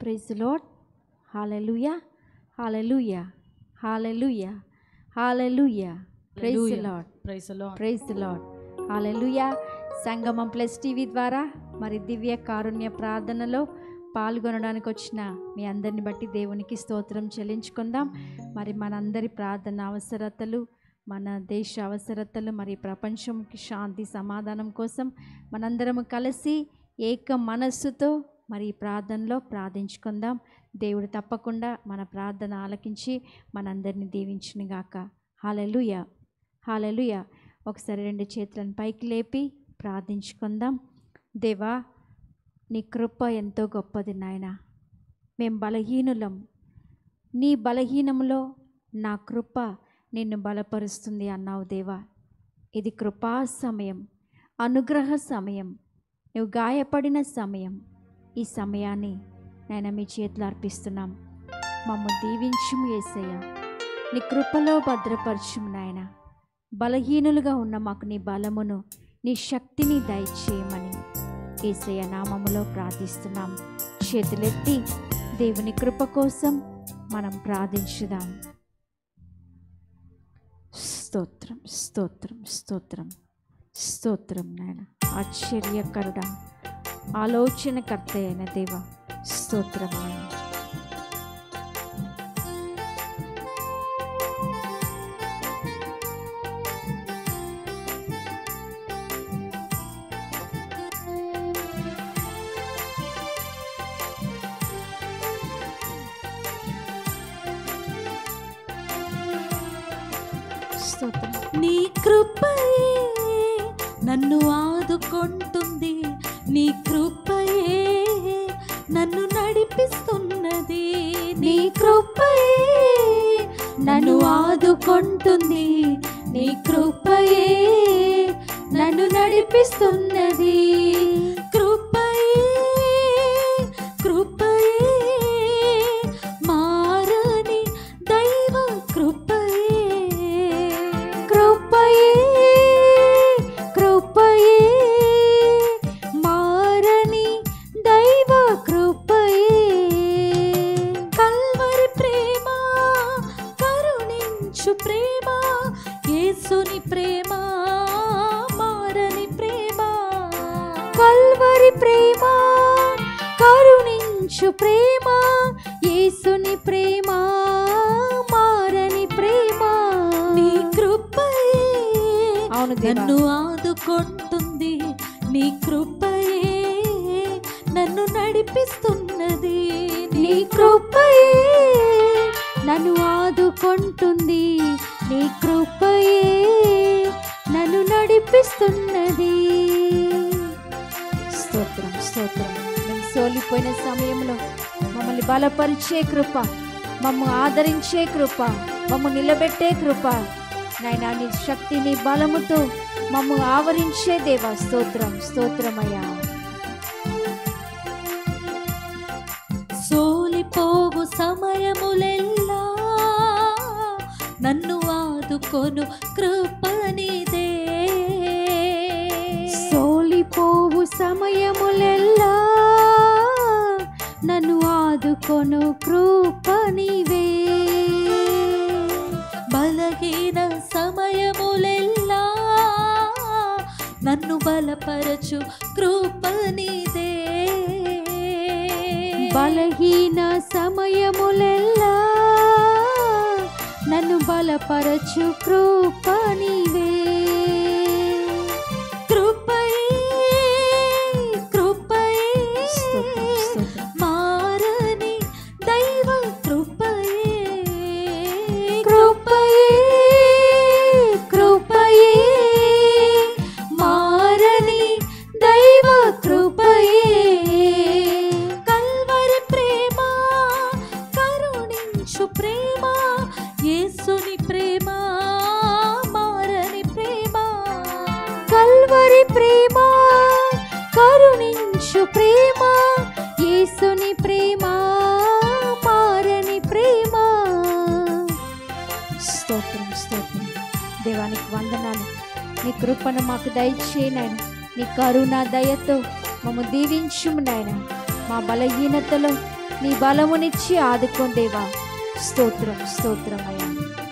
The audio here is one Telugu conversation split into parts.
Praise lord hallelujah hallelujah hallelujah hallelujah praise lord praise lord praise lord hallelujah Sangamam plus TV ద్వారా మరి దివ్య కారుణ్య ప్రార్థనలో పాల్గొనడానికి వచ్చిన మీ అందరిని బట్టి దేవునికి స్తోత్రం చెల్లించుకుందాం మరి మనందరి ప్రార్థన అవసరతలు మన దేశ అవసరతలు మరి ప్రపంచంకి శాంతి సమాధానం కోసం మనందరం కలిసి ఏక మనస్సుతో మరి ఈ ప్రార్థనలో ప్రార్థించుకుందాం దేవుడు తప్పకుండా మన ప్రార్థన ఆలకించి మనందరిని దీవించునుగాక హాలెలుయా హాలెలుయా ఒకసారి రెండు చేతులను పైకి లేపి ప్రార్థించుకుందాం దేవా నీ కృప ఎంతో గొప్పది నాయన మేం బలహీనులం నీ బలహీనంలో నా కృప నిన్ను బలపరుస్తుంది అన్నావు దేవా ఇది కృపా సమయం అనుగ్రహ సమయం నువ్వు గాయపడిన సమయం ఈ సమయాన్ని నేను మీ చేతులు అర్పిస్తున్నాం మమ్మ దీవించుము ఏసయ్య నీ కృపలో భద్రపరచుము నాయన బలహీనులుగా ఉన్న మాకు నీ బలమును నీ శక్తిని దయచేయమని ఏసయ్య నామములో ప్రార్థిస్తున్నాం చేతులెత్తి దేవుని కృప కోసం మనం ప్రార్థించుదాం స్తోత్రం స్తోత్రం స్తోత్రం స్తోత్రం నాయన ఆశ్చర్యకరుడ ఆలోచనకర్త అయిన దేవ స్తోత్రం నాయన స్తోత్రం నీ కృపయే నన్ను ఆదుకుంటుంది నీ కృపయే నన్ను నడిపిస్తున్నది నీ కృపయే నన్ను ఆదుకుంటుంది నీ కృపయే నన్ను నడిపిస్తున్నది కృపయే కృపయే మారని దైవ కృపయే కృపయే కృపయే మారని దైవ కృపయే కల్వరి ప్రేమ కరుణించు ప్రేమ యేసుని ప్రేమ మారని ప్రేమ కల్వరి ప్రేమ కరుణించు ప్రేమ యేసుని ప్రేమ మారని ప్రేమ నీ కృపయే అవును దేవా. నన్ను ఆదుకుంటుంది నీ కృపయే నన్ను నడిపిస్తున్నది నీ కృపయే నన్ను ఆదుకుంటుంది నీ కృపయే నన్ను నడిపిస్తున్నది స్తోత్రం స్తోత్రం మేము సోలిపోయిన సమయంలో మమ్మల్ని బలపరిచే కృప మమ్మ ఆదరించే కృప మమ్మ నిలబెట్టే కృప నాయనా నీ శక్తి నీ బలముతో మమ్మ ఆవరించే దేవా స్తోత్రం స్తోత్రమయ్యా సోలిపోవు సమయములెల్లా నన్ను ఆదుకొను కృపనిదే సోలిపోవు సమయములెల్లా నన్ను ఆదుకొను కృప నీవే బలహీన సమయములెల్లా నన్ను బలపరచు కృపనిదే బలహీన సమయములెల్లా నన్ను బలపరచు కృప నీవే కృపయే కృపయే స్తోత్రం, స్తోత్రం. మారని దైవ కృపయే కృపయే కృపయే మారని దైవ కృపయే కల్వరి ప్రేమ కరుణించు ప్రేమ యేసుని ప్రేమ మారని ప్రేమ కల్వరి ప్రేమ కరుణించు ప్రేమ యేసుని ప్రేమ మారని ప్రేమ స్తోత్రం స్తోత్రం దేవానికి వందనాలు నీ కృపను మాకు దయచేయనాయన నీ కరుణ దయతో మమ్మ దీవించుము నాయన మా బలహీనతలో నీ బలమునిచ్చి ఆదుకోందేవా స్తోత్రం స్తోత్రం అయ్యా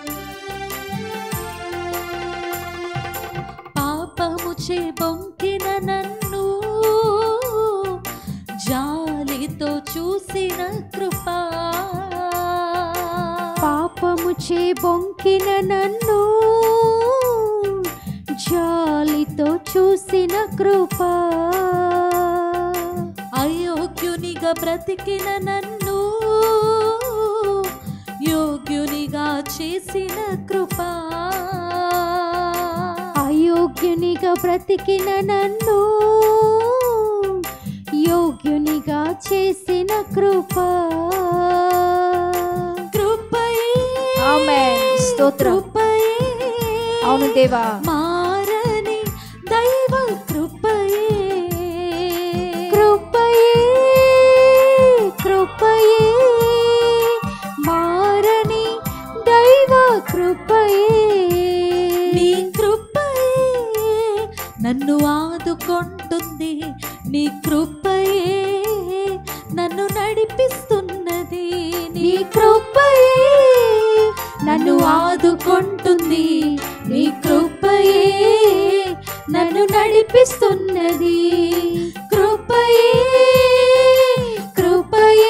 పాపము చే బొంకిన నన్ను జాలితో చూసిన కృపా పాపము చే బొంకిన నన్ను జాలితో చూసిన కృపా అయోగ్యునిగా బ్రతికిన నన్ను యోగ్యునిగా చేసిన కృపా అయోగ్యునిగా బ్రతికిన నన్ను యోగ్యునిగా చేసిన కృపా కృపయే ఆమేన్. స్తోత్రం. కృపయే అవును దేవా మారని దైవ కృపయే కృపయే కృపయే మారని దైవ కృపయే నీ కృపయే నన్ను ఆదుకుంటుంది నీ కృపయే నన్ను నడిపిస్తున్నది నీ కృపయే నన్ను ఆదుకుంటుంది నీ కృపయే నన్ను నడిపిస్తున్నది కృపయే కృపయే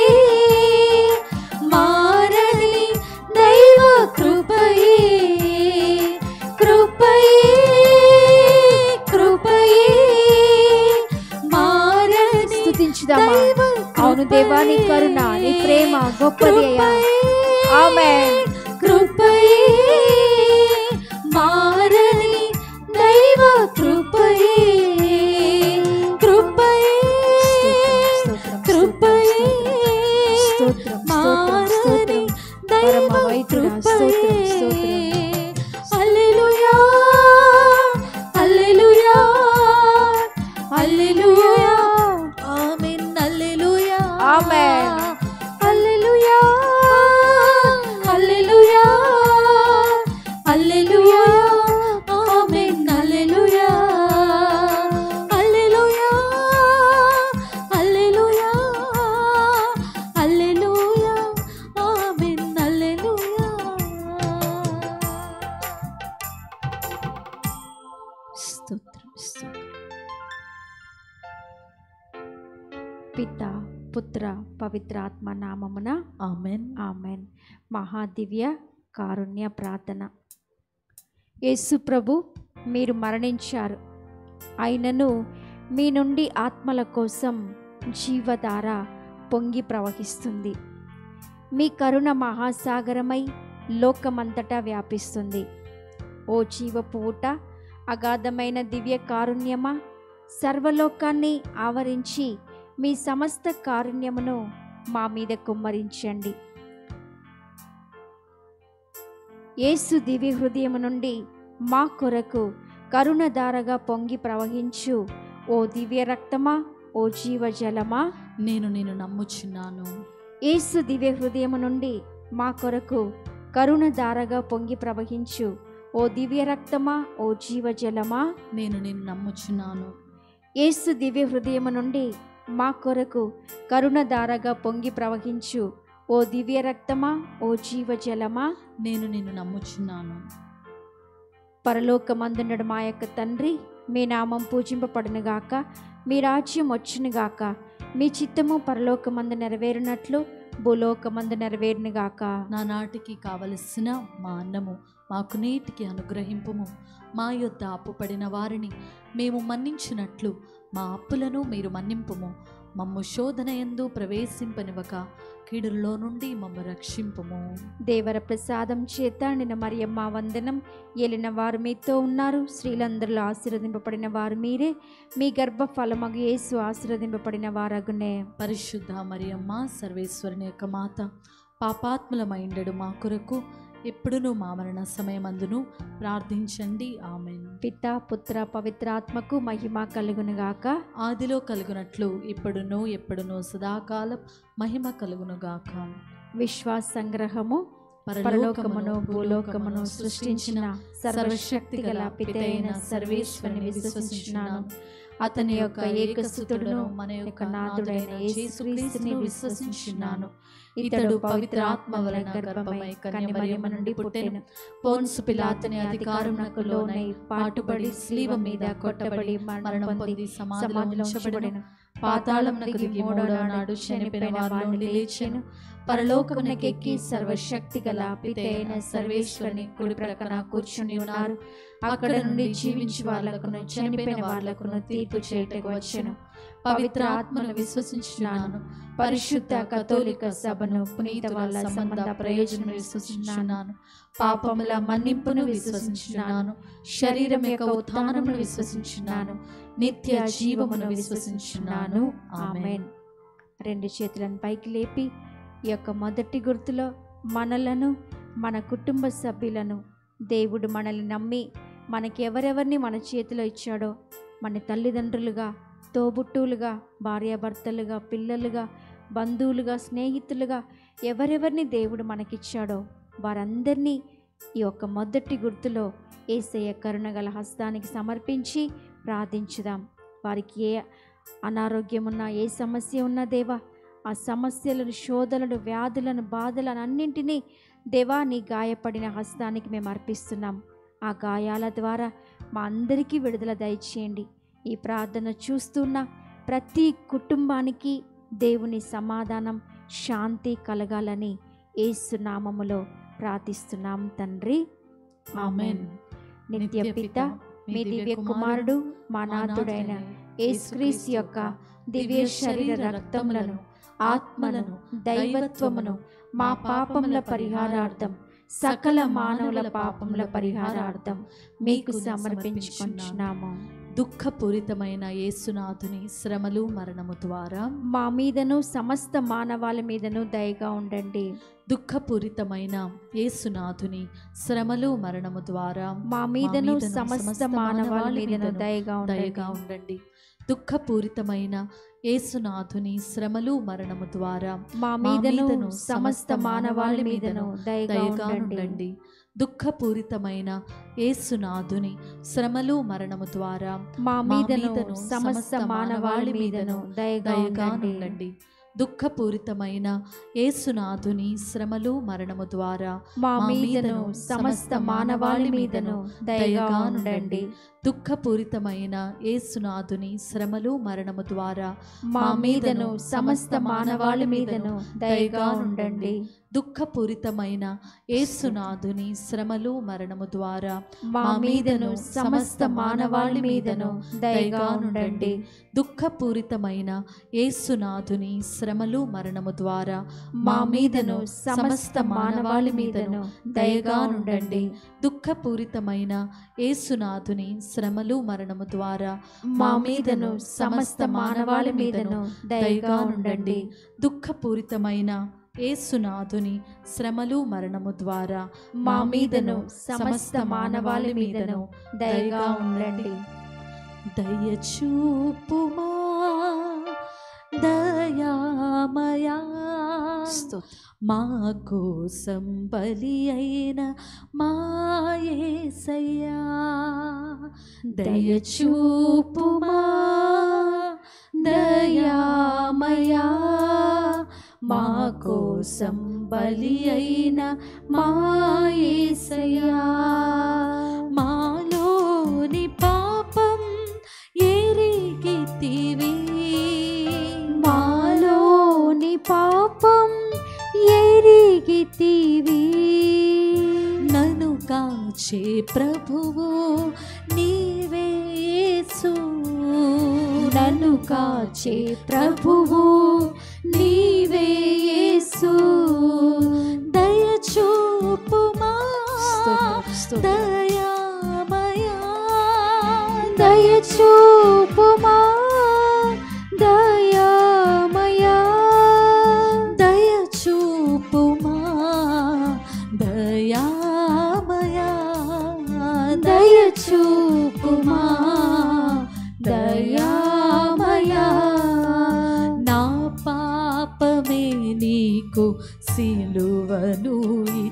మారని దైవ కృపయే కృపయే కృపయే మారని స్తుతించుదామా దైవ అవును దేవా నీ కరుణ నీ ప్రేమ గొప్పది అయ్యా ఆమేన్ కృపయే మారని దైవ కృపయే కృపయే కృపయే మారని దైవ పరమ వైద్యుడా, స్తోత్రం, స్తోత్రం. కృపయే హల్లెలూయా హల్లెలూయా హల్లెలూయా ఆమేన్ హల్లెలూయా ఆమేన్. హల్లెలూయా హల్లెలూయా హల్లెలూయా ఆమేన్ హల్లెలూయా హల్లెలూయా హల్లెలూయా హల్లెలూయా ఆమేన్ హల్లెలూయా స్తోత్రం స్తోత్రం పిత పుత్ర పవిత్ర ఆత్మ నామమున ఆమేన్ ఆమెన్ మహాదివ్య కారుణ్య ప్రార్థన యేసు ప్రభు మీరు మరణించారు అయినను మీ నుండి ఆత్మల కోసం జీవధార పొంగి ప్రవహిస్తుంది మీ కరుణ మహాసాగరమై లోకమంతటా వ్యాపిస్తుంది ఓ జీవపు ఊట అగాధమైన దివ్య కారుణ్యమా సర్వలోకాన్ని ఆవరించి మీ సమస్త కారుణ్యమును మా మీద కుమ్మరించండి యేసు దివ్య హృదయము నుండి మా కొరకు కరుణధారగా పొంగి ప్రవహించు ఓ దివ్య రక్తమా ఓ జీవజలమా నేను నిన్ను నమ్ముచున్నాను యేసు దివ్య హృదయము నుండి మా కొరకు కరుణధారగా పొంగి ప్రవహించు ఓ దివ్య రక్తమా ఓ జీవజలమా నేను నిన్ను నమ్ముచున్నాను యేసు దివ్య హృదయము నుండి మా కొరకు కరుణధారగా పొంగి ప్రవహించు ఓ దివ్య రక్తమా ఓ జీవజలమా నేను నిన్ను నమ్ముచున్నాను పరలోకమందుండడు మా యొక్క తండ్రి మీ నామం పూజింపబడునుగాక మీ రాజ్యం వచ్చునుగాక మీ చిత్తము పరలోకమందు నెరవేరినట్లు భూలోకమందు నెరవేరునుగాక నా నాటికి కావలసిన మా అన్నము మాకు నేటికి అనుగ్రహింపుము మా యొద్ద అప్పుపడిన వారిని మేము మన్నించినట్లు మా అప్పులను మీరు మన్నింపుము మమ్ము శోధన ఎందు ప్రవేశింపనివ్వక కీడుల్లో నుండి మమ్మ రక్షింపుము దేవర ప్రసాదం చేత నిన్న మరియమ్మ వందనం ఏలిన వారు మీతో ఉన్నారు స్త్రీలందరిలో ఆశీర్వదింపబడిన వారు మీరే మీ గర్భ ఫలమగు యేసు ఆశీర్వదింపబడిన వారగునే పరిశుద్ధ మరియమ్మ సర్వేశ్వరుని యొక్క మాత పాపాత్ములమైండడు మా కొరకు ఎప్పుడును మా మరణ సమయమందును ప్రార్థించండి ఆమెన్ పిత పుత్ర పవిత్రాత్మకు మహిమ కలుగునుగాక ఆదిలో కలుగునట్లు ఇప్పుడును ఎప్పుడును సదాకాలం మహిమ కలుగునుగాక విశ్వాస సంగ్రహము పరలోకమును భూలోకమును సృష్టించిన సర్వశక్తి గల పితైన సర్వేశ్వరుని విశ్వసించున్నాను అతని యొక్క ఏకసుతుడును మన యొక్క నాథుడైన యేసుక్రీస్తుని విశ్వసించున్నాను ఇతడు పవిత్ర ఆత్మ వలన గర్భమై కన్యమరియమ నుండి పుట్టెను పోన్సు పిలాతని అధికారమునకు లోనై పాటుపడి స్లీవ మీద కొట్టబడి మరణం పొంది సమాధిలో ఉంచబడెను పాతాళమునకు దిగి మూడో నాడు చనిపోయిన వారి నుండి లేచెను పరలోకమునకెక్కి సర్వశక్తి గల పితైన సర్వేశ్వరుని కుడి ప్రక్కన కూర్చుని ఉన్నారు అక్కడ నుండి జీవించి వాళ్ళకును చనిపోయిన వాళ్ళకును తీర్పు చేయటకు వచ్చెను పవిత్ర ఆత్మను విశ్వసించున్నాను పరిశుద్ధ కథోలిక సభను పునీత వాళ్ళ సంబంధ ప్రయోజనం విశ్వసించున్నాను పాపముల మన్నింపును విశ్వసించున్నాను శరీరం యొక్క ఉత్థానమును విశ్వసించున్నాను నిత్య జీవమును విశ్వసించున్నాను ఆమేన్ ఆమెన్ రెండు చేతులను పైకి లేపి ఈ యొక్క మొదటి గుర్తులో మనలను మన కుటుంబ సభ్యులను దేవుడు మనల్ని నమ్మి మనకి ఎవరెవరిని మన చేతిలో ఇచ్చాడో మన తల్లిదండ్రులుగా తోబుట్టువులుగా భార్యాభర్తలుగా పిల్లలుగా బంధువులుగా స్నేహితులుగా ఎవరెవరిని దేవుడు మనకిచ్చాడో వారందరినీ ఈ యొక్క మొదటి గుర్తులో ఏసయ్య కరుణగల హస్తానికి సమర్పించి ప్రార్థించుదాం వారికి ఏ అనారోగ్యం ఉన్నా ఏ సమస్య ఉన్నా దేవా ఆ సమస్యలను శోధనలు వ్యాధులను బాధలను అన్నింటినీ దేవా నీ గాయపడిన హస్తానికి మేము అర్పిస్తున్నాం ఆ గాయాల ద్వారా మా అందరికీ విడుదల దయచేయండి ఈ ప్రార్థన చూస్తున్న ప్రతి కుటుంబానికి దేవుని సమాధానం శాంతి కలగాలని ఏసునామములో ప్రార్థిస్తున్నాం తండ్రి ఆమేన్ నిత్య పిత మీ దివ్య కుమారుడు మా నాథుడైన యేసుక్రీస్తు యొక్క దివ్య శరీర రక్తములను ఆత్మలను దైవత్వమును మా పాపముల పరిహారార్థం సకల మానవుల పాపముల పరిహారార్థం మీకు సమర్పించుకుంటున్నాము దుఃఖపూరితమైన యేసునాథుని శ్రమలు మరణము ద్వారా మా మీదను సమస్త మానవాళి మీదను దయగా ఉండండి దుఃఖపూరితమైన యేసునాథుని శ్రమలు మరణము ద్వారా మా మీదను మీదను సమస్త మానవాళి మీదను దయగా దయగా ఉండండి ఉండండి దుఃఖపూరితమైన యేసునాథుని శ్రమలు మరణము ద్వారా మా మీదను సమస్త మానవాళి మీదను దయగా దయగా ఉండండి ఉండండి దుఃఖపూరితమైన యేసునాథుని శ్రమలు మరణము ద్వారా మా మా మీదను మీదను సమస్త మానవాళి మీదను దయగా దయగా ఉండండి ఉండండి దుఃఖపూరితమైన యేసునాథుని శ్రమలు మరణము ద్వారా మా మా మీదను మీదను సమస్త మానవాళి మీదను దయగా ఉండండి దుఃఖపూరితమైన యేసునాథుని శ్రమలు మరణము ద్వారా మా మీదను సమస్త మానవాళి మీదను దయగా ఉండండి దుఃఖపూరితమైన యేసునాథుని శ్రమలు మరణము ద్వారా మా మీదను సమస్త మానవాళి మీదను దయగా ఉండండి దుఃఖపూరితమైన యేసునాథుని శ్రమలు మరణము ద్వారా మా మీదను సమస్త మానవాళి మీదను దయగా ఉండండి దుఃఖపూరితమైన యేసునాథుని శ్రమలు మరణము ద్వారా మా మీదను సమస్త మానవాళి మీదను దయగా ఉండండి దుఃఖపూరితమైన యేసునాథుని శ్రమలు మరణము ద్వారా మా మీదను సమస్త మానవాళి మీదను దయగా ఉండండి దయచూపుమా దయామయా మా కోసం బలి అయిన మాయేసయ్యా దయచూపుమా దయామయా మా కోసం బలి అయిన మాయేసయ్యా మాలోని పాపం ఎరిగితివి మాలోని పాపం ఎరిగితివి నన్ను కాచే ప్రభువు నీవే యేసు నన్ను కాచే ప్రభువు నీవే యేసు దయచూపుమా దయామయా దయచూపుమా దయామయా దయచూపుమా దయామయా దయచూపుమా దయామయా నా పాపమే నీకు సిలువను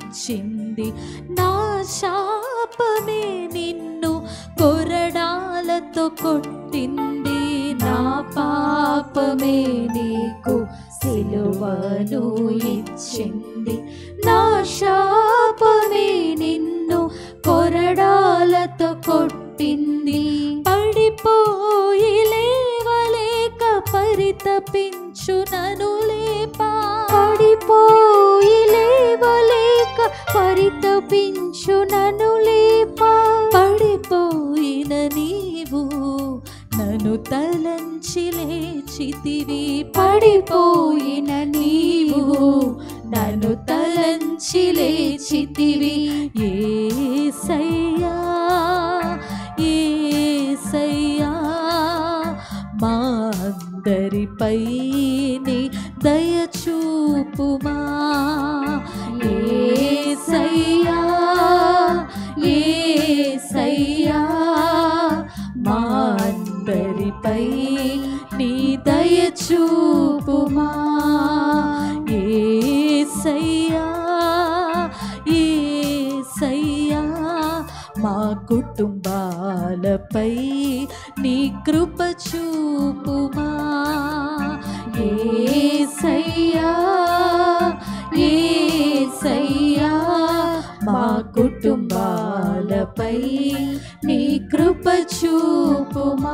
ఇచ్చింది నా శాపమే నిన్ను కొరడాల కొరడాలతో కొట్టింది నా పాపమే నీకు సిలువను ఇచ్చింది నా శాపమే నిన్ను కొరడాలతో కొట్టింది పడిపోయి లేవలేక పరితపించు నను లేపా పడిపోయి లేవలేక పరితపించు నన్ను లేపా పడిపోయిన నీవు నన్ను తలంచి లేచితివి పడిపోయిన నీవు నన్ను తలంచి లేచితివి ఏసయ్యా ఏసయ్యా మా అందరిపై నీ దయ చూపుమా ఏసయ్యా ఏసయ్యా మా అందరిపై నీ దయ చూపుమా ఏసయ్యా ఏసయ్యా మా కుటుంబాలపై నీ కృప చూపుమా ఏసయ్యా ఏసయ్యా మా కుటుంబాలపై నీ కృప చూపుమా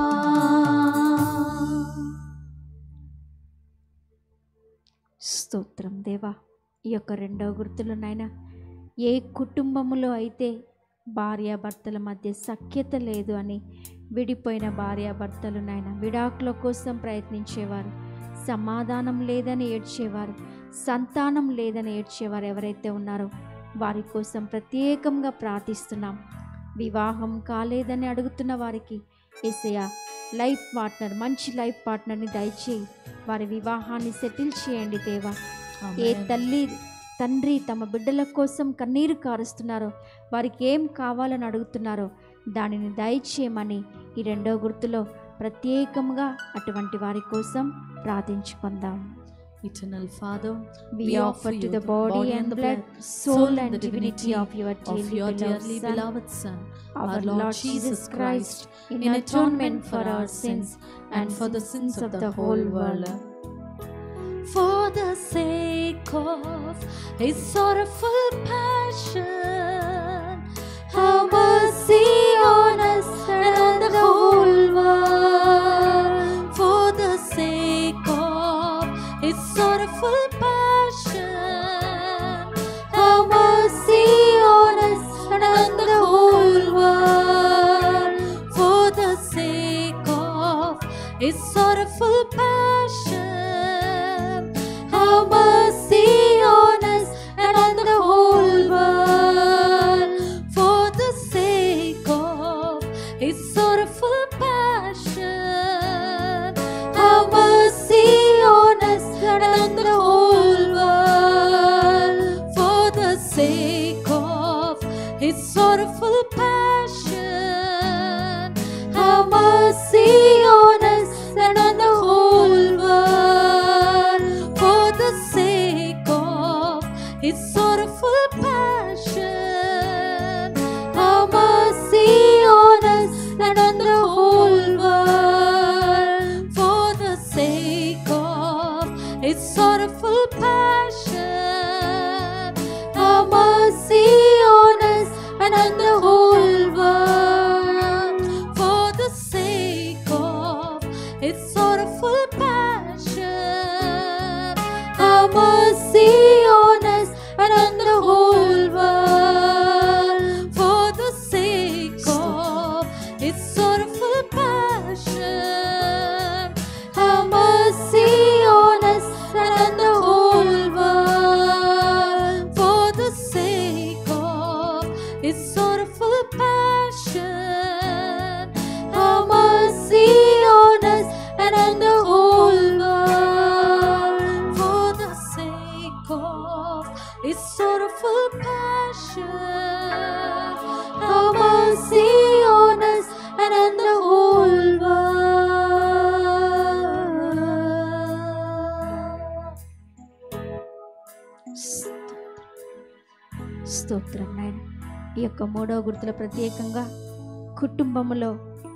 స్తోత్రం దేవా ఈ యొక్క రెండవ గుర్తులు నాయన ఏ కుటుంబములో అయితే భార్యాభర్తల మధ్య సఖ్యత లేదు అని విడిపోయిన భార్యాభర్తలు నాయన విడాకుల కోసం ప్రయత్నించేవారు సమాధానం లేదని ఏడ్చేవారు సంతానం లేదని ఏడ్చేవారు ఎవరైతే ఉన్నారో వారి కోసం ప్రత్యేకంగా ప్రార్థిస్తున్నాం వివాహం కాలేదని అడుగుతున్న వారికి ఏసయ్య లైఫ్ పార్ట్నర్ మంచి లైఫ్ పార్ట్నర్ని దయచేయి వారి వివాహాన్ని సెటిల్ చేయండి దేవా ఏ తల్లి తండ్రి తమ బిడ్డల కోసం కన్నీరు కారుస్తున్నారో వారికి ఏం కావాలని అడుగుతున్నారో దానిని దయచేయమని ఈ రెండో గుర్తులో ప్రత్యేకంగా అటువంటి వారి కోసం ప్రార్థించుకుందాం Eternal Father, We offer to the body and blood, soul and divinity of your of your dearly dearly beloved Son, beloved Son, our Lord Jesus Christ, in atonement for our sins and for the sins of the whole world. For the sake of his sorrowful passion, have mercy on us and on the whole world. For the sake of his sorrowful passion, have mercy on us and on the whole world. For the sake of his sorrowful passion, have mercy on us and on the whole world. For the sake of his sorrowful passion, have mercy on us and on the whole world. For the sake of his sorrowful passion, have mercy on us and on the whole world. For the sake of his sorrowful passion, have mercy on us and on the whole world. For the sake of his sorrowful passion, have mercy on us and on the whole world. For the sake of his sorrowful passion, have mercy on us and on the whole world. For the sake of his sorrowful passion, have mercy on us and on the whole world. For the sake of his sorrowful passion, have mercy on us and on the whole world. For the sake of his sorrowful passion, have mercy on us and on the whole world. స్తోత్రం నాయన ఈ యొక్క మూడవ గుర్తులో ప్రత్యేకంగా కుటుంబంలో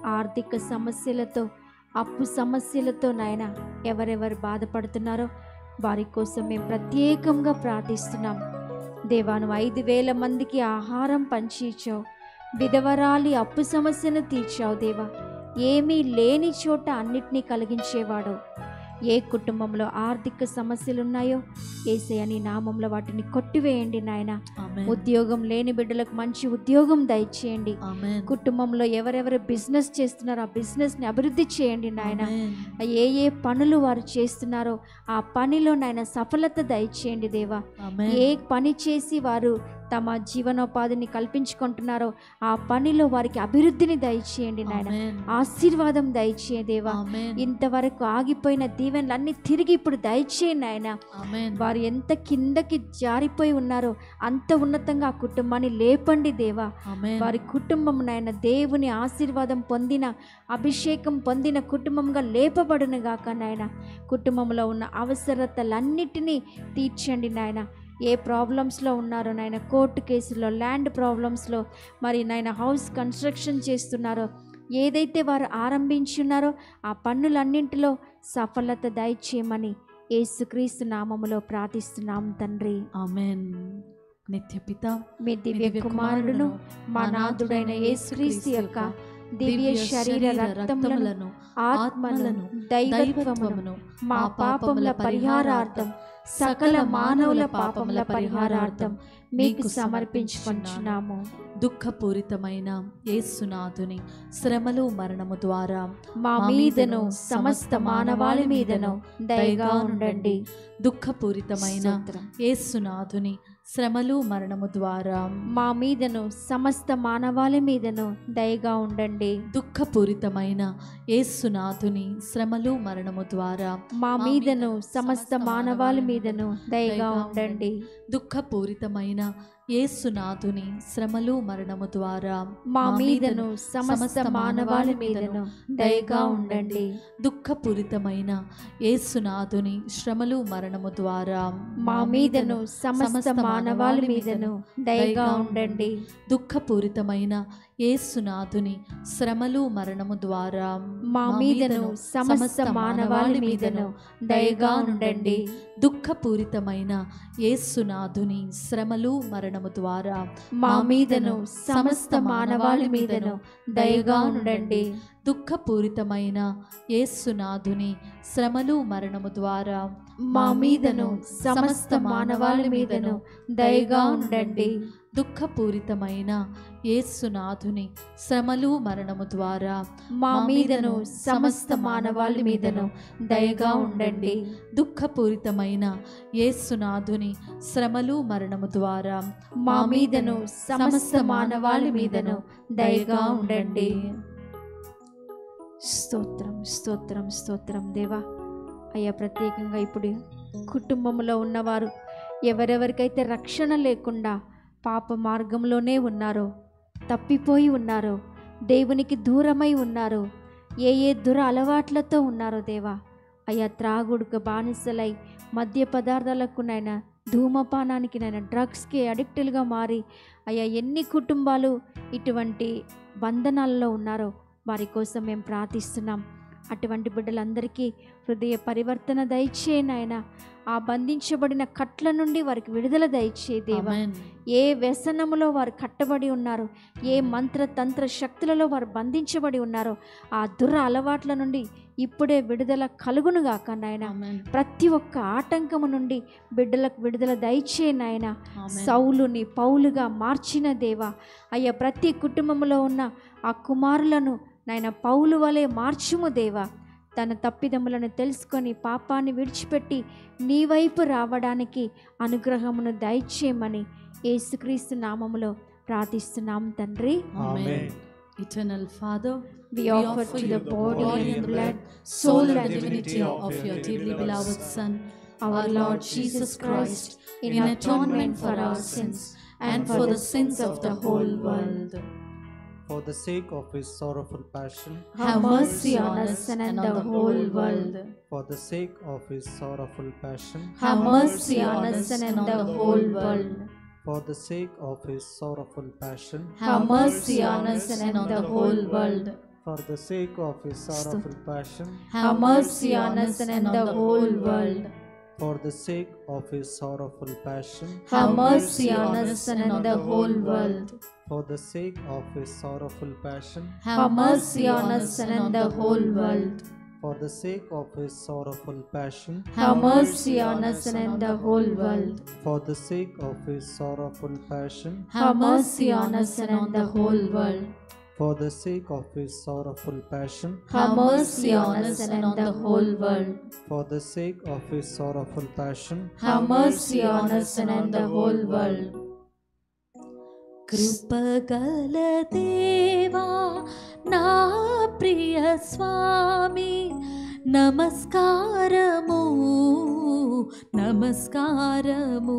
ఆర్థిక సమస్యలతో అప్పు సమస్యలతో నాయన ఎవరెవరు బాధపడుతున్నారో వారి కోసం మేము ప్రత్యేకంగా ప్రార్థిస్తున్నాం దేవా నువ్వు ఐదు వేల మందికి ఆహారం పంచి ఇచ్చావు విధవరాలి అప్పు సమస్యను తీర్చావు దేవా ఏమీ లేని చోట అన్నిటినీ కలిగించేవాడు ఏ కుటుంబంలో ఆర్థిక సమస్యలు ఉన్నాయో ఏసయ్య నీ నామంలో వాటిని కొట్టివేయండి నాయన ఆమేన్ ఉద్యోగం లేని బిడ్డలకు మంచి ఉద్యోగం దయచేయండి ఆమేన్ కుటుంబంలో ఎవరెవరు బిజినెస్ చేస్తున్నారో ఆ బిజినెస్ని అభివృద్ధి చేయండి నాయన ఆమేన్ ఏ ఏ పనులు వారు చేస్తున్నారో ఆ పనిలో నాయన సఫలత దయచేయండి దేవా ఆమేన్ ఏ పని చేసి వారు తమ జీవనోపాధిని కల్పించుకుంటున్నారో ఆ పనిలో వారికి అభివృద్ధిని దయచేయండి నాయన ఆమేన్ ఆశీర్వాదం దయచేయ దేవా ఆమేన్ ఇంతవరకు ఆగిపోయిన దీవెనలన్నీ తిరిగి ఇప్పుడు దయచేయండి నాయన ఆమేన్ వారు ఎంత కిందకి జారిపోయి ఉన్నారో అంత ఉన్నతంగా ఆ కుటుంబాన్ని లేపండి దేవా ఆమేన్ వారి కుటుంబం నాయన దేవుని ఆశీర్వాదం పొందిన అభిషేకం పొందిన కుటుంబంగా లేపబడును గాక నాయన కుటుంబంలో ఉన్న అవసరతలన్నిటినీ తీర్చండి నాయన ఏ ప్రాబ్లమ్స్లో ఉన్నారో నాయన కోర్టు కేసులో ల్యాండ్ ప్రాబ్లమ్స్లో మరి నాయన హౌస్ కన్స్ట్రక్షన్ చేస్తున్నారో ఏదైతే వారు ఆరంభించున్నారో ఆ పన్నులన్నింటిలో సఫలత దయచేయమని యేసుక్రీస్తు నామములో ప్రార్థిస్తున్నాం తండ్రి ఆమేన్ నిత్య పిత మీ దివ్య కుమారుడును మా నాథుడైన యేసుక్రీస్తు యొక్క దివ్య శరీర రక్తములను ఆత్మలను దైవత్వమును మా పాపముల పరిహారార్థం సకల మానవుల పాపముల పరిహారార్థం మీకు సమర్పించుకొంచున్నాము దుఃఖపూరితమైన యేసునాథుని శ్రమలు మరణము ద్వారా మా మీదను సమస్త మానవాళి మీదను దయగా ఉండండి దుఃఖపూరితమైన స్తోత్రం. యేసునాథుని శ్రమలు మరణము ద్వారా మా మీదను సమస్త మానవాళి మీదను దయగా ఉండండి దుఃఖపూరితమైన యేసునాథుని శ్రమలు మరణము ద్వారా మా మీదను సమస్త మానవాళి మీదను దయగా ఉండండి దుఃఖపూరితమైన యేసునాథుని శ్రమలు మరణము ద్వారా మా మీదను సమస్త మానవాళి మీదను దయగా ఉండండి దుఃఖపూరితమైన యేసునాథుని శ్రమలు మరణము ద్వారా మా మీదను సమస్త మానవాళి మీదను దయగా ఉండండి దుఃఖపూరితమైన యేసునాథుని శ్రమలు మరణము ద్వారా మా మీదను సమస్త మానవాళి మీదను దయగా ఉండండి దుఃఖపూరితమైన యేసునాథుని శ్రమలు మరణము ద్వారా మా మీదను సమస్త మానవాళి మీదను దయగా ఉండండి దుఃఖపూరితమైన యేసునాథుని శ్రమలు మరణము ద్వారా మా మీదను సమస్త మానవాళి మీదను దయగా ఉండండి దుఃఖపూరితమైన యేసునాథుని శ్రమలు మరణము ద్వారా మా మీదను సమస్త మానవాళి మీదను దయగా ఉండండి దుఃఖపూరితమైన యేసునాథుని శ్రమలు మరణము ద్వారా మా మీదను సమస్త మానవాళి మీదను దయగా ఉండండి స్తోత్రం స్తోత్రం స్తోత్రం దేవా అయ్యా ప్రత్యేకంగా ఇప్పుడు కుటుంబంలో ఉన్నవారు ఎవరెవరికైతే రక్షణ లేకుండా పాప మార్గంలోనే ఉన్నారో తప్పిపోయి ఉన్నారో దేవునికి దూరమై ఉన్నారో ఏ ఏ దుర అలవాట్లతో ఉన్నారో దేవా అయ్యా త్రాగుడుకు బానిసలై మద్య పదార్థాలకు నైనా ధూమపానానికి నైనా డ్రగ్స్కి అడిక్టులుగా మారి అయ్యా ఎన్ని కుటుంబాలు ఇటువంటి బంధనాల్లో ఉన్నారో వారి కోసం మేము ప్రార్థిస్తున్నాం అటువంటి బిడ్డలందరికీ హృదయ పరివర్తన దయచే నాయన ఆ బంధించబడిన కట్ల నుండి వారికి విడుదల దయచే దేవా ఆమేన్. ఏ వ్యసనములో వారు కట్టబడి ఉన్నారు ఏ మంత్ర తంత్ర శక్తులలో వారు బంధించబడి ఉన్నారో ఆ దుర్ర అలవాట్ల నుండి ఇప్పుడే విడుదల కలుగునుగాక నాయన ఆమేన్. ప్రతి ఒక్క ఆటంకము నుండి బిడ్డలకు విడుదల దయచే నాయన ఆమేన్. సౌలుని పౌలుగా మార్చిన దేవా అయ్యా ప్రతి కుటుంబంలో ఉన్న ఆ కుమారులను నాయన పౌలు వలె మార్చుము దేవా తన తప్పిదములను తెలుసుకొని పాపాన్ని విడిచిపెట్టి నీ వైపు రావడానికి అనుగ్రహమును దయచేయమని యేసుక్రీస్తు నామములో ప్రార్థిస్తున్నాం తండ్రి Amen. Eternal Father, We we offer to the body and blood, soul and divinity of your dearly beloved Son, our Lord Jesus Christ, in atonement for our sins and for the sins of the whole world. For the sake of his sorrowful passion, Have mercy on us and on the whole world. for the sake of his sorrowful passion, Have mercy on us and on the whole world. for the sake of his sorrowful passion, Have mercy on us and on the whole world. For the sake of his sorrowful passion, Have mercy on us and the whole world. for the sake of his sorrowful passion, Have mercy on us and the whole world. for the sake of his sorrowful passion, Have mercy on us and the whole world. for the sake of his sorrowful passion, Have mercy on us and the whole world. for the sake of his sorrowful passion, Have mercy on us and the whole world. for the sake of his sorrowful passion, Have mercy on us and the whole world. for the sake of his sorrowful passion, Have mercy on us and the whole world. కృపగల దేవా నా ప్రియ స్వామి నమస్కారము నమస్కారము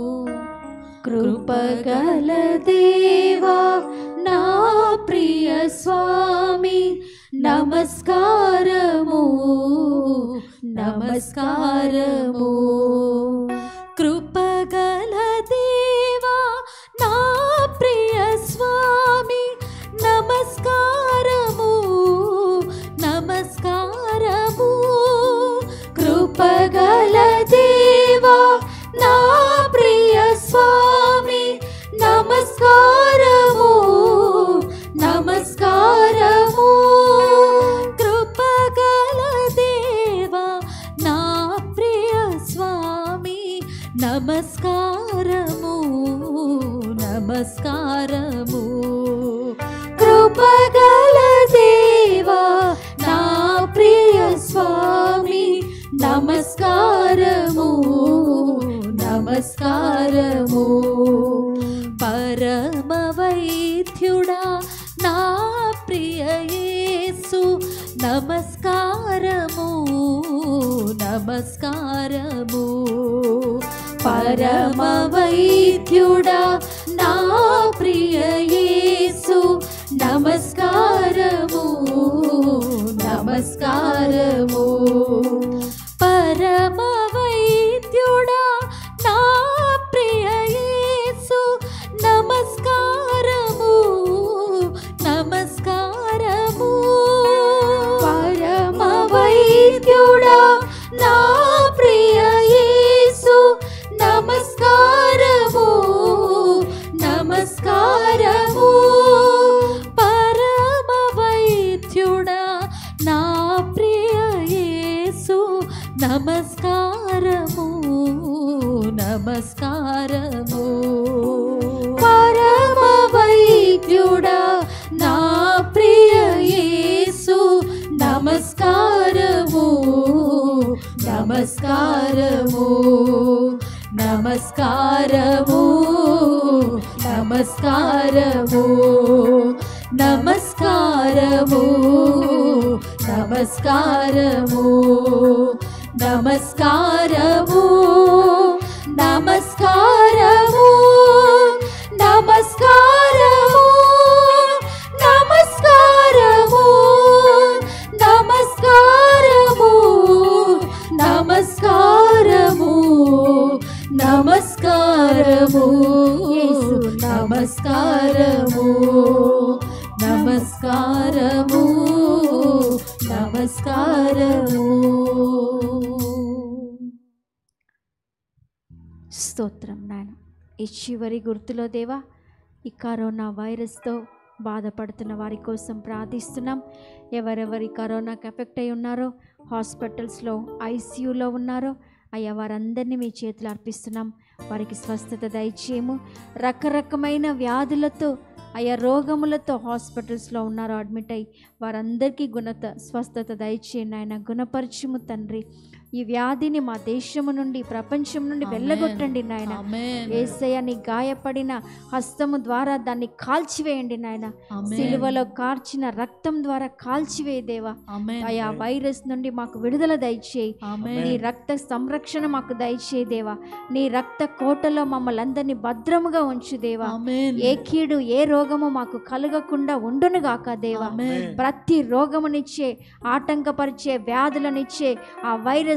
కృపగల దేవా నా ప్రియ స్వామి నమస్కారము నమస్కారము కృపగల దేవా నా ప్రియ స్వామి నమస్కారము నమస్కారము కృపగల దేవా నా ప్రియ స్వామి నమస్కారము నమస్కారము కృపగల దేవా నా ప్రియ స్వామి నమస్కారము నమస్కారము కృపగల దేవా నా ప్రియ స్వామి నమస్కారము నమస్కారము పరమ వైద్యుడా నా ప్రియ యేసు నమస్కారము నమస్కారము పరమ వైద్యుడా నా ప్రియ యేసు నమస్కారము నమస్కారము పరమ వైద్యుడా నా ప్రియ యేసు నమస్కారము నమస్కారము పరమ వైద్యుడా నా ప్రియ యేసు నమస్కారము నమస్కారము పరమ వైద్యుడా నా ప్రియ యేసు నమస్కారము నమస్కారము పరమ వైద్యుడా నా ప్రియ యేసు నమస్కారము నమస్కారము నమస్కారము నమస్కారము నమస్కారము నమస్కారము నమస్కారము నమస్కారము నమస్కారము నమస్కారము నమస్కారము నమస్కారము నమస్కారము యేసు నమస్కారము నమస్కారము నమస్కారము స్తోత్రం నాయన ఈ చివరి గుర్తులో దేవా ఈ కరోనా వైరస్తో బాధపడుతున్న వారి కోసం ప్రార్థిస్తున్నాం ఎవరెవరి కరోనాకి ఎఫెక్ట్ అయి ఉన్నారో హాస్పిటల్స్లో ఐసీయూలో ఉన్నారో అయ్యా వారందరినీ మీ చేతులు అర్పిస్తున్నాం వారికి స్వస్థత దయచేయము రకరకమైన వ్యాధులతో అయ్యా రోగములతో హాస్పిటల్స్లో ఉన్నారో అడ్మిట్ అయ్యి వారందరికీ గుణత స్వస్థత దయచేయండి ఆయన గుణపరచుము తండ్రి ఈ వ్యాధిని మా దేశము నుండి ప్రపంచం నుండి ఆమేన్. వెళ్ళగొట్టండి నాయన ఆమేన్. ఏసయ్య నీ గాయపడిన హస్తము ద్వారా దాన్ని కాల్చివేయండి నాయన ఆమేన్. సిలువలో కార్చిన రక్తం ద్వారా కాల్చివేయ దేవా ఆమేన్. అయా వైరస్ నుండి మాకు విడుదల దయచేయి ఆమేన్. నీ రక్త సంరక్షణ మాకు దయచేయి దేవా నీ రక్త కోటలో మమ్మల్ని అందరినీ భద్రముగా ఉంచు దేవా ఆమేన్. ఏ కీడు ఏ రోగము మాకు కలగకుండా ఉండును గాక దేవా ఆమేన్. ప్రతి రోగమునిచ్చే ఆటంకపరిచే వ్యాధులనిచ్చే ఆ వైరస్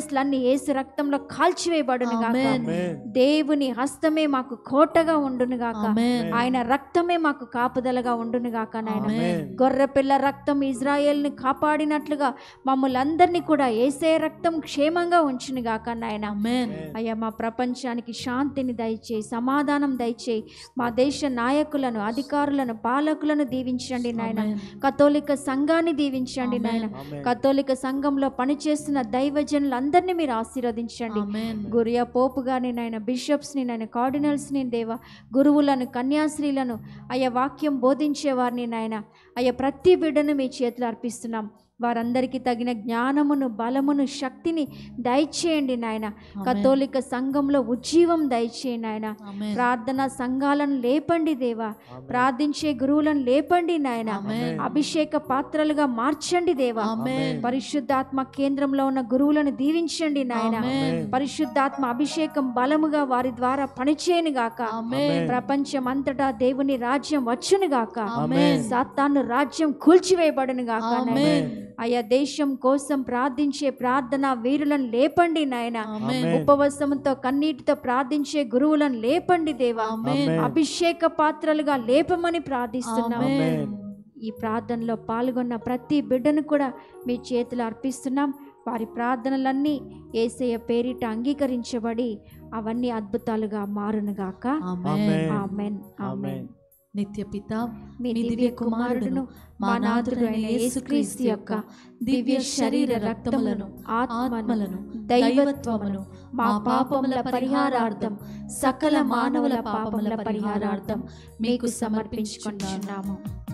మైనస్లన్నీ ఏసు రక్తంలో కాల్చివేయబడును గాక ఆమేన్. Amen. దేవుని హస్తమే మాకు కోటగా ఉండును గాక ఆమేన్. ఆయన రక్తమే మాకు కాపుదలగా ఉండును గాక నాయన ఆమేన్. గొర్రె పిల్ల రక్తం ఇజ్రాయేల్ని కాపాడినట్లుగా మమ్మల్ని అందరినీ కూడా ఏసే రక్తం క్షేమంగా ఉంచును గాక నాయన ఆమేన్. అయ్యా మా ప్రపంచానికి శాంతిని దయచేయి సమాధానం దయచేయి మా దేశ నాయకులను అధికారులను పాలకులను దీవించండి నాయన ఆమేన్. కథోలిక సంఘాన్ని దీవించండి ఆమేన్. నాయన Amen. కథోలిక సంఘంలో పనిచేస్తున్న దైవజనులందరినీ మీరు ఆశీర్వదించండి ఆమేన్. గురియా పోపు గారిని నాయన బిషప్స్ని నాయన కార్డినల్స్ని దేవ గురువులను కన్యాశ్రీలను అయ్యా వాక్యం బోధించే వారిని నాయన అయ్యా ప్రతి బిడ్డను మీ చేతులు అర్పిస్తున్నాం వారందరికీ తగిన జ్ఞానమును బలమును శక్తిని దయచేయండి నాయన ఆమేన్. కథోలిక సంఘంలో ఉజ్జీవం దయచేయండి నాయన ఆమేన్. ప్రార్థన సంఘాలను లేపండి దేవా ప్రార్థించే గురువులను లేపండి నాయన ఆమేన్. అభిషేక పాత్రలుగా మార్చండి దేవా ఆమేన్. పరిశుద్ధాత్మ కేంద్రంలో ఉన్న గురువులను దీవించండి నాయన ఆమేన్. పరిశుద్ధాత్మ అభిషేకం బలముగా వారి ద్వారా పనిచేయను గాక ఆమేన్. ప్రపంచం అంతటా దేవుని రాజ్యం వచ్చును గాక ఆమేన్. సాతాను రాజ్యం కూల్చివేయబడును గాక నాయన. ఆమేన్. అయ్యా దేశం కోసం ప్రార్థించే ప్రార్థన వీరులను లేపండి నాయన ఆమేన్. ఆమేన్. ఉపవాసంతో కన్నీటితో ప్రార్థించే గురువులను లేపండి దేవా ఆమేన్. ఆమేన్. అభిషేక పాత్రలుగా లేపమని ప్రార్థిస్తున్నాం ఆమేన్. ఈ ప్రార్థనలో పాల్గొన్న ప్రతి బిడ్డను కూడా మీ చేతులు అర్పిస్తున్నాం వారి ప్రార్థనలన్నీ ఏసయ్య పేరిట అంగీకరించబడి అవన్నీ అద్భుతాలుగా మారునుగాక ఆమేన్. ఆమేన్. ఆమెన్ ఆమెన్ నిత్య పిత మీ మీ దివ్య కుమారుడును మా నాథుడైన యేసుక్రీస్తు యొక్క దివ్య శరీర రక్తములను ఆత్మలను దైవత్వమును మా పాపముల పరిహారార్థం సకల మానవుల పాపముల పరిహారార్థం మీకు సమర్పించుకుంటున్నాము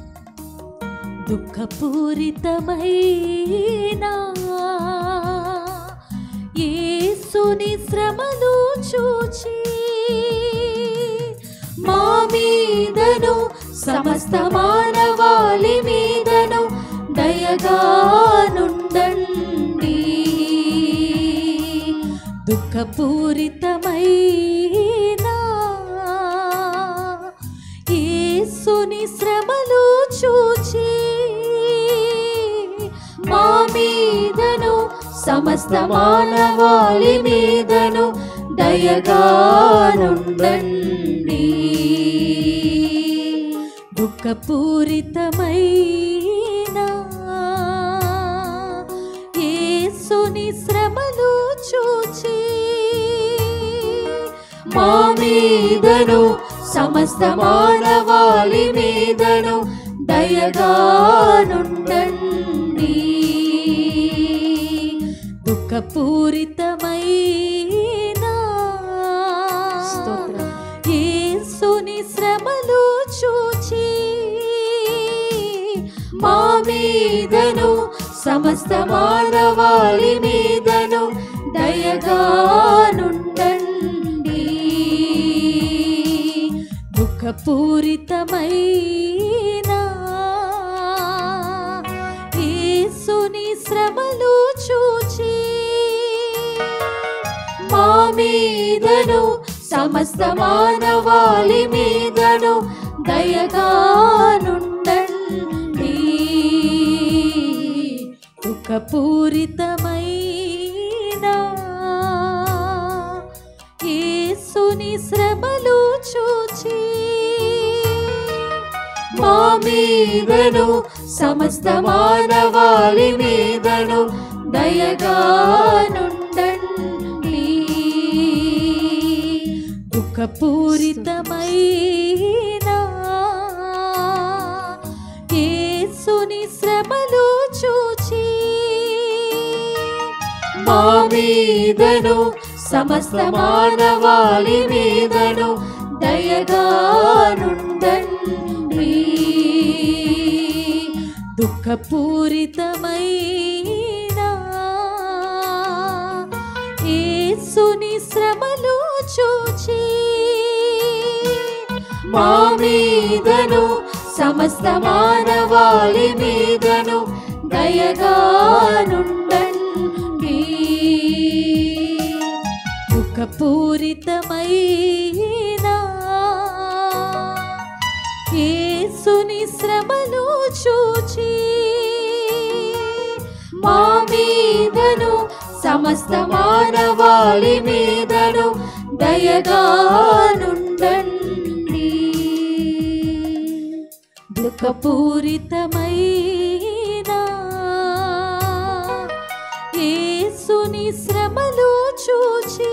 దుఃఖపూరితమైనా యేసుని శ్రమలు చూచి మా మీదను సమస్త మానవాళి మీదను దయగా నుండండి దుఃఖపూరితమైనా యేసుని శ్రమలు చూచి మా మీదను సమస్త మానవాళి మీదను దయగా నుండండి దుఃఖపూరితమైనా యేసుని శ్రమలు చూచి మా మీదను సమస్త మానవాళి మీదను దయగా నుండండి దుఃఖపూరితమైనా స్తోత్రం. యేసుని శ్రమలు చూచి మా మీదను సమస్త మానవాళి మీదను దయగా నుండండి దుఃఖపూరితమైనా యేసుని శ్రమలు చూచి మా మీదను సమస్త మానవాళి మీదను దయగా నుండండి దుఃఖపూరితమైనా యేసుని శ్రమలు చూచి మా మీదను సమస్త మానవాళి మీదను దయగా నుండండి దుఃఖపూరితమైనా యేసుని శ్రమలు చూచి మా మీదను సమస్త మానవాళి మీదను దయగా నుండండి దుఃఖపూరితమైనా యేసుని శ్రమలు చూచి మా మీదను సమస్త మానవాళి మీదను దయగా నుండండి దుఃఖపూరితమైనా యేసుని శ్రమలు చూచి మా మీదను సమస్త మానవాళి మీదను దయగా నుండండి దుఃఖపూరితమైన యేసుని శ్రమలు చూచి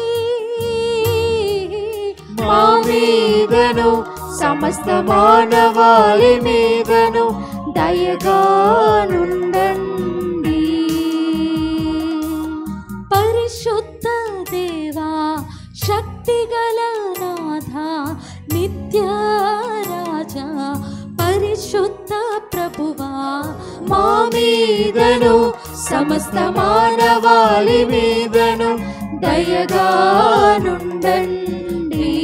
మా మీదను సమస్త మానవాళి మీదను దయగా నుండండి పరిశుద్ధ దేవా శక్తిగల నాథ నిత్య రాజా పరిశుద్ధ ప్రభువా మా మీదను సమస్త మానవాళి మీదను దయగా నుండండి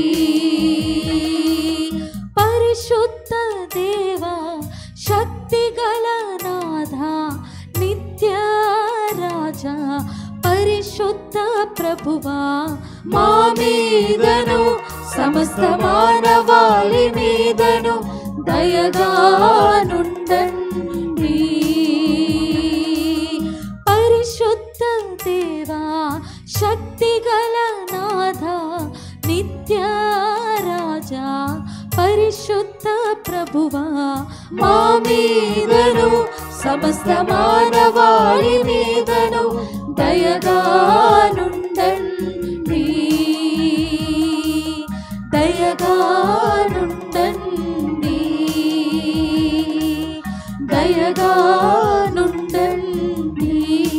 పరిశుద్ధ దేవా శక్తిగల నాథ నిత్య రాజా పరిశుద్ధ ప్రభువా మా మీదను సమస్త మానవాళి మీదను దయగా నుండండి పరిశుద్ధ దేవా శక్తిగల నాథ నిత్య రాజా పరిశుద్ధ ప్రభువా మా మీదను సమస్త మానవాళి మీదను దయగా నుండండి దయగా నుండండి దయగా నుండండి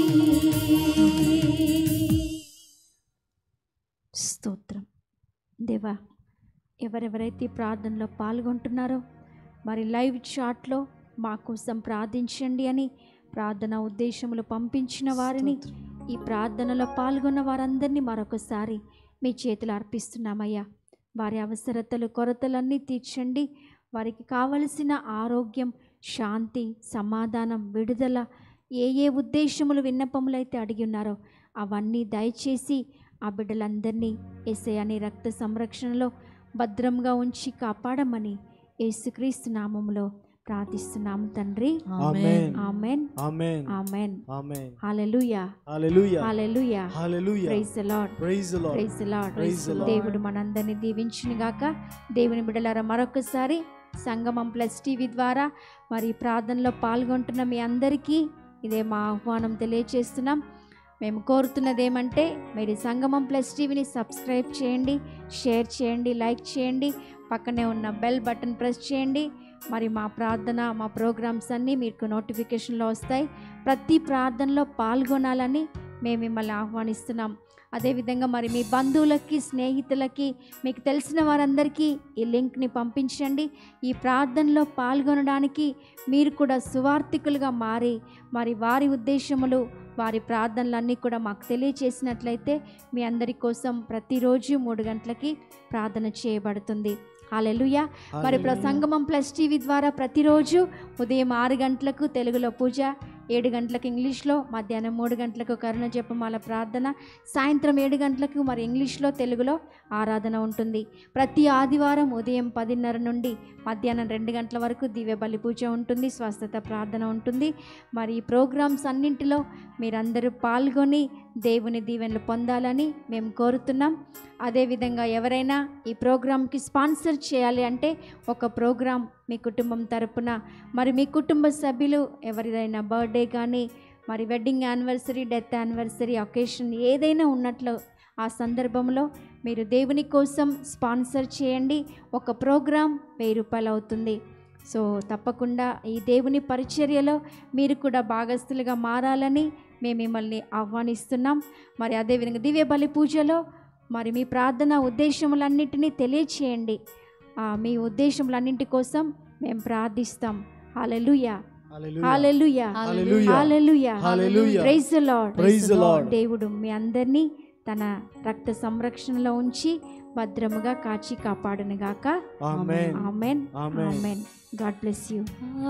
స్తోత్రం దేవా ఎవరెవరైతే ఈ ప్రార్థనలో పాల్గొంటున్నారో మరి లైవ్ చాట్లో మా కోసం ప్రార్థించండి అని ప్రార్థన ఉద్దేశములు పంపించిన వారిని ఈ ప్రార్థనలో పాల్గొన్న వారందరినీ మరొకసారి మీ చేతులు అర్పిస్తున్నామయ్యా వారి అవసరతలు కొరతలన్నీ తీర్చండి వారికి కావలసిన ఆరోగ్యం శాంతి సమాధానం విడుదల ఏ ఏ ఉద్దేశములు విన్నపములైతే అడిగి ఉన్నారో అవన్నీ దయచేసి ఆ బిడ్డలందరినీ ఏసయాని రక్త సంరక్షణలో భద్రంగా ఉంచి కాపాడమని యేసుక్రీస్తు నామములో ప్రార్థిస్తున్నాము తండ్రి Amen. Amen Amen. Amen Amen. Hallelujah Hallelujah. Hallelujah Hallelujah. Praise the lord Praise the Lord. Praise the lord Praise the Lord. దేవుడు మనందరినీ దీవించును గాక దేవుని బిడ్డలారా మరొకసారి సంగమం ప్లస్ టీవీ ద్వారా మరి ఈ ప్రార్థనలో పాల్గొంటున్న మీ అందరికీ ఇదే మా ఆహ్వానం తెలియచేస్తున్నాం మేము కోరుతున్నది ఏమంటే మీరు ఈ సంగమం ప్లస్ టీవీని సబ్స్క్రైబ్ చేయండి షేర్ చేయండి లైక్ చేయండి పక్కనే ఉన్న బెల్ బటన్ ప్రెస్ చేయండి మరి మా ప్రార్థన మా ప్రోగ్రామ్స్ అన్నీ మీకు నోటిఫికేషన్లో వస్తాయి ప్రతి ప్రార్థనలో పాల్గొనాలని మేము మిమ్మల్ని ఆహ్వానిస్తున్నాం అదేవిధంగా మరి మీ బంధువులకి స్నేహితులకి మీకు తెలిసిన వారందరికీ ఈ లింక్ని పంపించండి ఈ ప్రార్థనలో పాల్గొనడానికి మీరు కూడా సువార్థికులుగా మారి మరి వారి ఉద్దేశములు వారి ప్రార్థనలన్నీ కూడా మాకు తెలియచేసినట్లయితే మీ అందరి కోసం ప్రతిరోజు మూడు గంటలకి ప్రార్థన చేయబడుతుంది హాలెలుయా మరి ఇప్పుడు సంగమం ప్లస్ టీవీ ద్వారా ప్రతిరోజు ఉదయం ఆరు గంటలకు తెలుగులో పూజ ఏడు గంటలకు ఇంగ్లీష్లో మధ్యాహ్నం మూడు గంటలకు కరుణ జపమాల ప్రార్థన సాయంత్రం ఏడు గంటలకు మరి ఇంగ్లీష్లో తెలుగులో ఆరాధన ఉంటుంది ప్రతి ఆదివారం ఉదయం పదిన్నర నుండి మధ్యాహ్నం రెండు గంటల వరకు దివ్య బలి పూజ ఉంటుంది స్వస్థత ప్రార్థన ఉంటుంది మరి ఈ ప్రోగ్రామ్స్ అన్నింటిలో మీరందరూ పాల్గొని దేవుని దీవెనలు పొందాలని మేము కోరుతున్నాం అదేవిధంగా ఎవరైనా ఈ ప్రోగ్రామ్కి స్పాన్సర్ చేయాలి అంటే ఒక ప్రోగ్రామ్ మీ కుటుంబం తరపున మరి మీ కుటుంబ సభ్యులు ఎవరిదైనా బర్త్డే కానీ మరి wedding anniversary death anniversary occasion ఏదైనా ఉన్నట్లు ఆ సందర్భంలో మీరు దేవుని కోసం స్పాన్సర్ చేయండి ఒక ప్రోగ్రాం వెయ్యి రూపాయలు అవుతుంది సో తప్పకుండా ఈ దేవుని పరిచర్యలో మీరు కూడా భాగస్థులుగా మారాలని మేము మిమ్మల్ని ఆహ్వానిస్తున్నాం మరి అదేవిధంగా దివ్య బలి పూజలో మరి మీ ప్రార్థన ఉద్దేశములన్నింటినీ తెలియచేయండి ఆ, మీ ఉద్దేశములన్నింటి కోసం మేము ప్రార్థిస్తాం hallelujah Hallelujah. Hallelujah Hallelujah. Hallelujah Hallelujah. Praise the lord Praise the Lord. దేవుడు మీ అందరినీ తన రక్త సంరక్షణలో ఉంచి భద్రముగా కాచి కాపాడునుగాక Amen. Amen Amen. Amen God bless you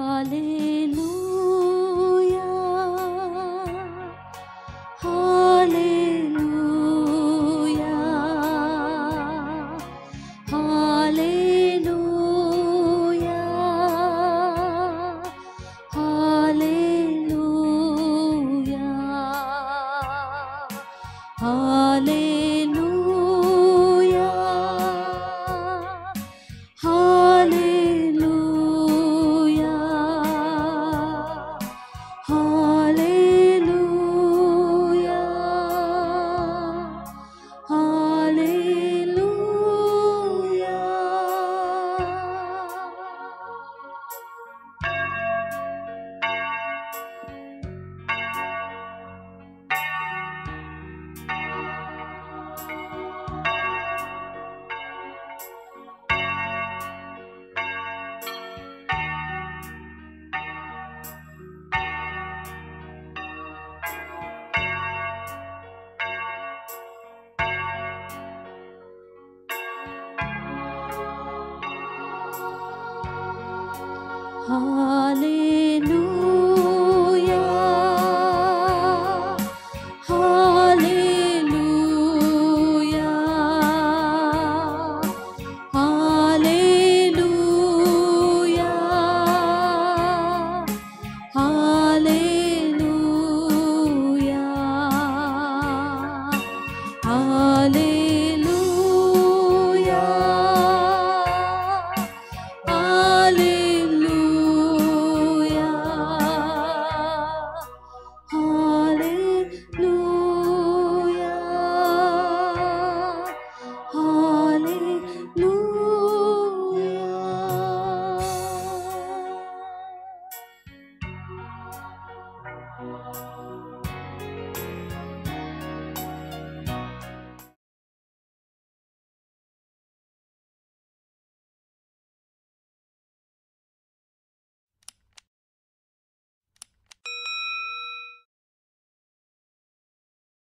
hallelujah hallelujah hallelujah hallelujah hallelujah